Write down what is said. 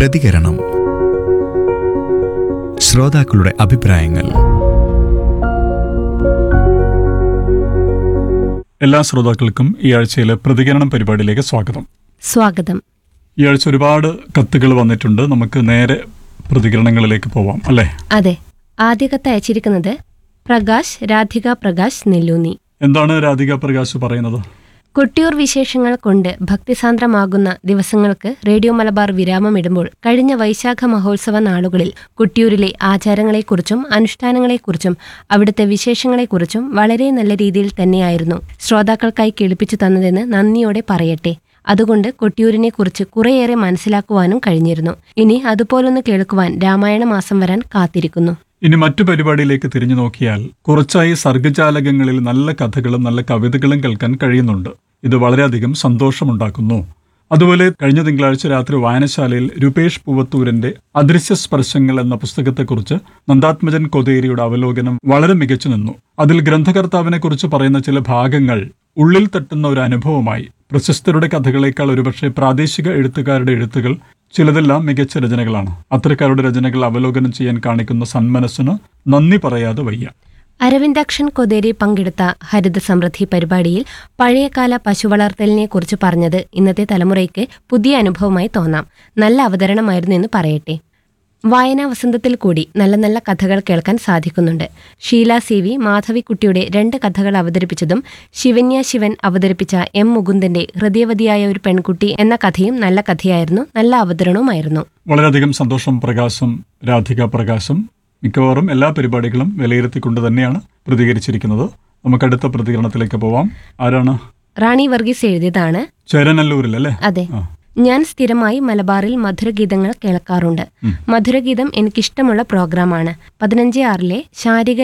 പ്രതികരണം ശ്രോതാക്കളുടെ അഭിപ്രായങ്ങൾ എല്ലാ ശ്രോതാക്കൾക്കും ഈ ആഴ്ചയിലെ പ്രതികരണം പരിപാടിയിലേക്ക് സ്വാഗതം സ്വാഗതം ഈ ആഴ്ച ഒരുപാട് കത്തുകൾ വന്നിട്ടുണ്ട് നമുക്ക് നേരെ പ്രതികരണങ്ങളിലേക്ക് പോവാം അല്ലേ അതെ ആദ്യ കത്ത് അയച്ചിരിക്കുന്നത് പ്രകാശ് രാധിക പ്രകാശ് നെല്ലൂന്നി എന്താണ് രാധിക പ്രകാശ് പറയുന്നത് കൊട്ടിയൂർ വിശേഷങ്ങൾ കൊണ്ട് ഭക്തിസാന്ദ്രമാകുന്ന ദിവസങ്ങൾക്ക് റേഡിയോ മലബാർ വിരാമമിടുമ്പോൾ കഴിഞ്ഞ വൈശാഖ മഹോത്സവ നാളുകളിൽ കൊട്ടിയൂരിലെ ആചാരങ്ങളെക്കുറിച്ചും അനുഷ്ഠാനങ്ങളെക്കുറിച്ചും അവിടുത്തെ വിശേഷങ്ങളെക്കുറിച്ചും വളരെ നല്ല രീതിയിൽ തന്നെയായിരുന്നു ശ്രോതാക്കൾക്കായി കേൾപ്പിച്ചു തന്നതെന്ന് നന്ദിയോടെ പറയട്ടെ അതുകൊണ്ട് കൊട്ടിയൂരിനെക്കുറിച്ച് കുറേയേറെ മനസ്സിലാക്കുവാനും കഴിഞ്ഞിരുന്നു ഇനി അതുപോലൊന്ന് കേൾക്കുവാൻ രാമായണ മാസം വരാൻ കാത്തിരിക്കുന്നു ഇനി മറ്റു പരിപാടിയിലേക്ക് തിരിഞ്ഞു നോക്കിയാൽ കുറച്ചായി സർഗജാലകങ്ങളിൽ നല്ല കഥകളും നല്ല കവിതകളും കേൾക്കാൻ കഴിയുന്നുണ്ട് ഇത് വളരെയധികം സന്തോഷമുണ്ടാക്കുന്നു അതുപോലെ കഴിഞ്ഞ തിങ്കളാഴ്ച രാത്രി വായനശാലയിൽ രൂപേഷ് പൂവത്തൂരിന്റെ അദൃശ്യ സ്പർശങ്ങൾ എന്ന പുസ്തകത്തെക്കുറിച്ച് നന്ദാത്മജൻ കൊതേരിയുടെ അവലോകനം വളരെ മികച്ചു നിന്നു അതിൽ ഗ്രന്ഥകർത്താവിനെ കുറിച്ച് പറയുന്ന ചില ഭാഗങ്ങൾ ഉള്ളിൽ തട്ടുന്ന ഒരു അനുഭവമായി പ്രശസ്തരുടെ കഥകളേക്കാൾ ഒരുപക്ഷെ പ്രാദേശിക എഴുത്തുകാരുടെ എഴുത്തുകൾ ചിലതെല്ലാം മികച്ച രചനകളാണ് അത്തരക്കാരുടെ രചനകൾ അവലോകനം ചെയ്യാൻ കാണിക്കുന്ന സന്മനസ്സിന് നന്ദി പറയാതെ വയ്യ അരവിന്ദാക്ഷൻ കൊതേരി പങ്കെടുത്ത ഹരിത സമൃദ്ധി പരിപാടിയിൽ പഴയകാല പശുവളർത്തലിനെ കുറിച്ച് പറഞ്ഞത് ഇന്നത്തെ തലമുറയ്ക്ക് പുതിയ അനുഭവമായി തോന്നാം നല്ല അവതരണമായിരുന്നു എന്ന് പറയട്ടെ വായനാ വസന്തത്തിൽ കൂടി നല്ല നല്ല കഥകൾ കേൾക്കാൻ സാധിക്കുന്നുണ്ട് ഷീല സി വി മാധവിക്കുട്ടിയുടെ രണ്ട് കഥകൾ അവതരിപ്പിച്ചതും ശിവന്യ ശിവൻ അവതരിപ്പിച്ച എം മുകുന്ദന്റെ ഹൃദയവതിയായ ഒരു പെൺകുട്ടി എന്ന കഥയും നല്ല കഥയായിരുന്നു നല്ല അവതരണവുമായിരുന്നു വളരെയധികം സന്തോഷം പ്രകാശം രാധിക പ്രകാശം മിക്കവാറും എല്ലാ പരിപാടികളും വിലയിരുത്തിക്കൊണ്ട് തന്നെയാണ് പ്രതികരിച്ചിരിക്കുന്നത് നമുക്ക് അടുത്ത പ്രതികരണത്തിലേക്ക് പോവാം ആരാണ് റാണി വർഗീസ് എഴുതിയതാണ് ചേരനല്ലൂരിൽ അല്ലേ അതെ ആ. ഞാൻ സ്ഥിരമായി മലബാറിൽ മധുരഗീതങ്ങൾ കേൾക്കാറുണ്ട് മധുരഗീതം എനിക്കിഷ്ടമുള്ള പ്രോഗ്രാമാണ് പതിനഞ്ച് ആറിലെ ശാരിക